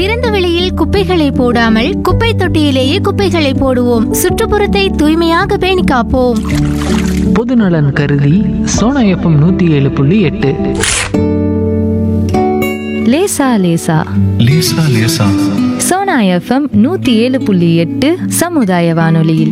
திறந்த வெளியில் குப்பைகளை போடாமல் குப்பை தொட்டியிலேயே குப்பைகளை போடுவோம் சுற்றுப்புறத்தை தூய்மையாக பேணி காப்போம் பொதுநலன் கருதி சோனா எஃப்எம் நூற்றி ஏழு புள்ளி எட்டு லேசா லேசா லேசா லேசா சோனா எஃப்எம் நூத்தி ஏழு புள்ளி எட்டு சமுதாய வானொலியில்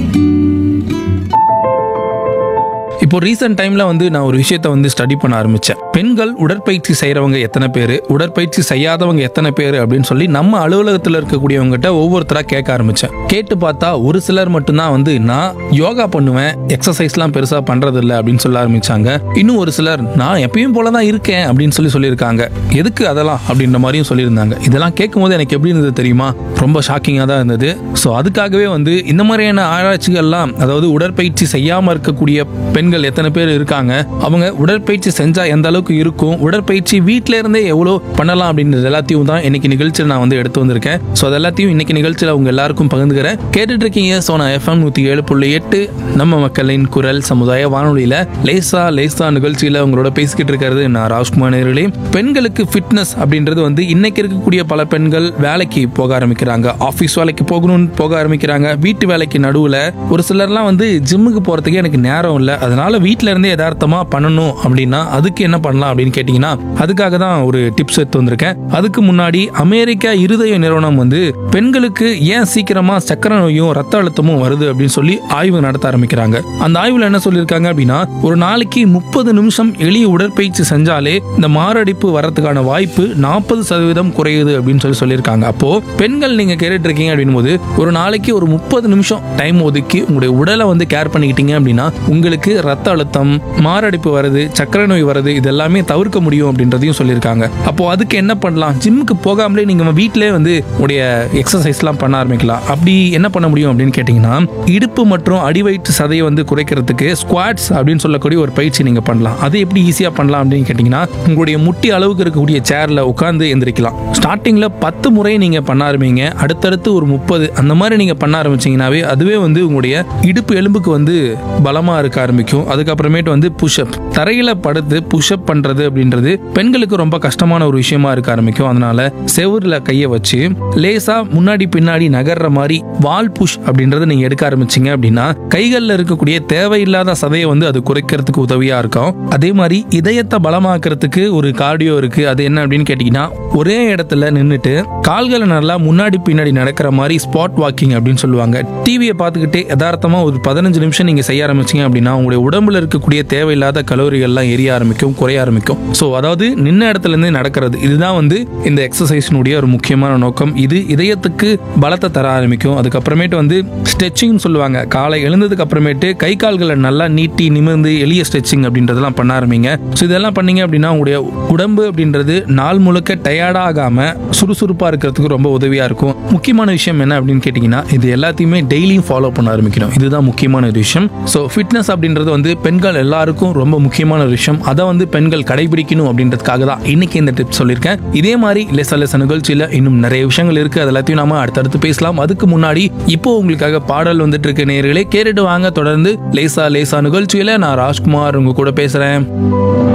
இப்போ ரீசெண்ட் டைம்ல வந்து நான் ஒரு விஷயத்த வந்து ஸ்டடி பண்ண ஆரம்பிச்சேன் பெண்கள் உடற்பயிற்சி செய்றவங்க எத்தனை பேர் உடற்பயிற்சி செய்யாதவங்க எத்தனை பேர் அப்படின்னு சொல்லி நம்ம அலுவலகத்தில் இருக்கக்கூடியவங்ககிட்ட ஒவ்வொருத்தரா கேட்க ஆரம்பிச்சேன் கேட்டு பார்த்தா ஒரு சிலர் மட்டும்தான் வந்து நான் யோகா பண்ணுவேன் எக்ஸசைஸ்லாம் பெருசா பண்றது இல்லை அப்படின்னு சொல்ல ஆரம்பிச்சாங்க இன்னும் ஒரு சிலர் நான் எப்பயும் போல தான் இருக்கேன் அப்படின்னு சொல்லி சொல்லியிருக்காங்க எதுக்கு அதெல்லாம் அப்படின்ற மாதிரியும் சொல்லியிருந்தாங்க இதெல்லாம் கேட்கும்போது எனக்கு எப்படி இருந்தது தெரியுமா ரொம்ப ஷாக்கிங்காக தான் இருந்தது ஸோ அதுக்காகவே வந்து இந்த மாதிரியான ஆராய்ச்சிகள்லாம் அதாவது உடற்பயிற்சி செய்யாமல் இருக்கக்கூடிய பெண்கள் எத்தனை பேர் இருக்காங்க அவங்க உடற்பயிற்சி செஞ்சா எந்த அளவுக்கு இருக்கும் உடற்பயிற்சி வீட்டில இருந்தே எவ்வளோ பண்ணலாம் அப்படின்றது எல்லாத்தையும் தான் இன்னைக்கு நிகழ்ச்சியில் நான் வந்து எடுத்து வந்திருக்கேன் ஸோ அது எல்லாத்தையும் இன்னைக்கு நிகழ்ச்சியில் அவங்க எல்லாருக்கும் பகிர்ந்துக்கிறேன் கேட்டுட்டு இருக்கீங்க ஸோ நான் எஃப்எம் நூற்றி ஏழு புள்ளி எட்டு நம்ம மக்களின் குரல் சமுதாய வானொலியில் லேசா லேசா நிகழ்ச்சியில் உங்களோட பேசிக்கிட்டு இருக்கிறது நான் ராஜ்குமார் நேர்களே பெண்களுக்கு ஃபிட்னஸ் அப்படின்றது வந்து இன்னைக்கு இருக்கக்கூடிய பல பெண்கள் வேலைக்கு போக ஆரம்பிக்கிறாங்க ஆஃபீஸ் வேலைக்கு போகணும்னு போக ஆரம்பிக்கிறாங்க வீட்டு வேலைக்கு நடுவில் ஒரு சிலர்லாம் வந்து ஜிம்முக்கு போகிறதுக்கு எனக்கு நேரம் இல்லை அதனால வீட்டில இருந்தே யதார்த்தமாக பண்ணணும் அப்படின்னா அதுக்கு என்ன பண்ணலாம் அப்படின்னு கேட்டிங்கன்னா அதுக்காக தான் ஒரு டிப்ஸ் எடுத்து வந்திருக்கேன் அதுக்கு முன்னாடி அமெரிக்கா இருதய நிறுவனம் வந்து பெண்களுக்கு ஏன் சீக்கிரமா சக்கரை நோயும் ரத்த அழுத்தமும் வருது அப்படின்னு சொல்லி ஆய்வு நடத்த ஆரம்பிக்கிறாங்க அந்த ஆய்வுல என்ன சொல்லியிருக்காங்க அப்படின்னா ஒரு நாளைக்கு முப்பது நிமிஷம் எளிய உடற்பயிற்சி செஞ்சாலே இந்த மாரடைப்பு வரதுக்கான வாய்ப்பு நாற்பது சதவீதம் குறையுது அப்படின்னு சொல்லி சொல்லியிருக்காங்க அப்போ பெண்கள் நீங்க கேட்டுட்டு இருக்கீங்க அப்படின் போது ஒரு நாளைக்கு ஒரு முப்பது நிமிஷம் டைம் ஒதுக்கி உங்களுடைய உடலை வந்து கேர் பண்ணிக்கிட்டீங்க அப்படின்னா உங்களுக்கு ரத்த அழுத்தம் மாரடைப்பு வருது சக்கரை நோய் வருது இது எல்லாமே தவிர்க்க முடியும் அப்படின்றதையும் சொல்லியிருக்காங்க அப்போ அதுக்கு என்ன பண்ணலாம் ஜிம்முக்கு போகாமலே நீங்க வீட்டிலே வந்து உடைய எக்ஸசைஸ்லாம் பண்ண ஆரம்பிக்கலாம் அப்படி என்ன பண்ண முடியும் அப்படின்னு கேட்டிங்கன்னா இடுப்பு மற்றும் அடிவயிற்று சதையை வந்து குறைக்கிறதுக்கு ஸ்குவாட்ஸ் அப்படின்னு சொல்லக்கூடிய ஒரு பயிற்சி நீங்க பண்ணலாம் அது எப்படி ஈஸியாக பண்ணலாம் அப்படின்னு கேட்டிங்கன்னா உங்களுடைய முட்டி அளவுக்கு இருக்கக்கூடிய சேர்ல உட்காந்து எந்திரிக்கலாம் ஸ்டார்டிங்ல பத்து முறை நீங்க பண்ண ஆரம்பிங்க அடுத்தடுத்து ஒரு முப்பது அந்த மாதிரி நீங்க பண்ண ஆரம்பிச்சீங்கன்னாவே அதுவே வந்து உங்களுடைய இடுப்பு எலும்புக்கு வந்து பலமா இருக்க ஆரம்பிக்கும் அதுக்கப்புறமேட்டு வந்து புஷ்அப் தரையில படுத்து புஷ்அப் பண்றது அப்படின்றது பெண்களுக்கு ரொம்ப கஷ்டமான ஒரு விஷயமா இருக்க ஆரம்பிக்கும் அதனால செவுர்ல கையை வச்சு லேசா முன்னாடி பின்னாடி நகர்ற மாதிரி வால் புஷ் அப்படின்றத நீங்க எடுக்க ஆரம்பிச்சீங்க அப்படின்னா கைகள்ல இருக்கக்கூடிய தேவையில்லாத சதையை வந்து அது குறைக்கிறதுக்கு உதவியா இருக்கும் அதே மாதிரி இதயத்தை பலமாக்குறதுக்கு ஒரு கார்டியோ இருக்கு அது என்ன அப்படின்னு கேட்டீங்கன்னா ஒரே இடத்துல நின்றுட்டு கால்களை நல்லா முன்னாடி பின்னாடி நடக்கிற மாதிரி ஸ்பாட் வாக்கிங் அப்படின்னு சொல்லுவாங்க டிவியை பார்த்துக்கிட்டே யதார்த்தமா ஒரு பதினஞ்சு நிமிஷம் நீங்க செய்ய ஆரம்பிச்சீங்க அப்படின்னா உங்களுடைய உடம்புல இருக்கக்கூடிய தேவையில்லாத கலோரிகள்லாம் எரிய ஆரம்பிக்கும் குறைய ஆரம்பிக்கும் ஸோ அதாவது நின்ன இடத்துல இருந்து நடக்கிறது இதுதான் வந்து இந்த எக்ஸசைஸினுடைய ஒரு முக்கியமான நோக்கம் இது இதயத்துக்கு பலத்தை தர ஆரம்பிக்கும் அதுக்கப்புறமேட்டு வந்து ஸ்ட்ரெச்சிங்னு சொல்லுவாங்க காலை எழுந்ததுக்கு அப்புறமேட்டு கை கால்களை நல்லா நீட்டி நிமிர்ந்து எளிய ஸ்ட்ரெச்சிங் அப்படின்றதெல்லாம் பண்ண ஆரம்பிங்க ஸோ இதெல்லாம் பண்ணீங்க அப்படின்னா உங்களுடைய உடம்பு அப்படின்றது நாள் முழுக்க டயர்டாக ஆகாம சுறுசுறுப்பாக இருக்கிறதுக்கு ரொம்ப உதவியாக இருக்கும் முக்கியமான விஷயம் என்ன அப்படின்னு கேட்டிங்கன்னா இது எல்லாத்தையுமே டெய்லியும் ஃபாலோ பண்ண ஆரம்பிக்கணும் இதுதான் முக்கியமான ஒரு விஷயம் ஸோ ஃபிட்னஸ் அப்படின்றது வந்து பெண்கள் எல்லாருக்கும் ரொம்ப முக்கியமான ஒரு விஷயம் அதை வந்து பெண்கள் கடைபிடிக்கணும் அப்படின்றதுக்காக தான் இன்னைக்கு இந்த டிப்ஸ் சொல்லியிருக்கேன் இதே மாதிரி லெச லெச நிகழ்ச்சியில் இன்னும் நிறைய விஷயங்கள் இருக்கு அது எல்லாத்தையும் நாம அடுத்தடுத்து பேசலாம் அதுக்கு முன்னாடி இப்போ உங்களுக்காக பாடல் வந்துட்டு இருக்க நேயர்களே கேட்டுட்டு வாங்க தொடர்ந்து லேசா லேசா நிகழ்ச்சியில நான் ராஜ்குமார் உங்க கூட பேசுறேன்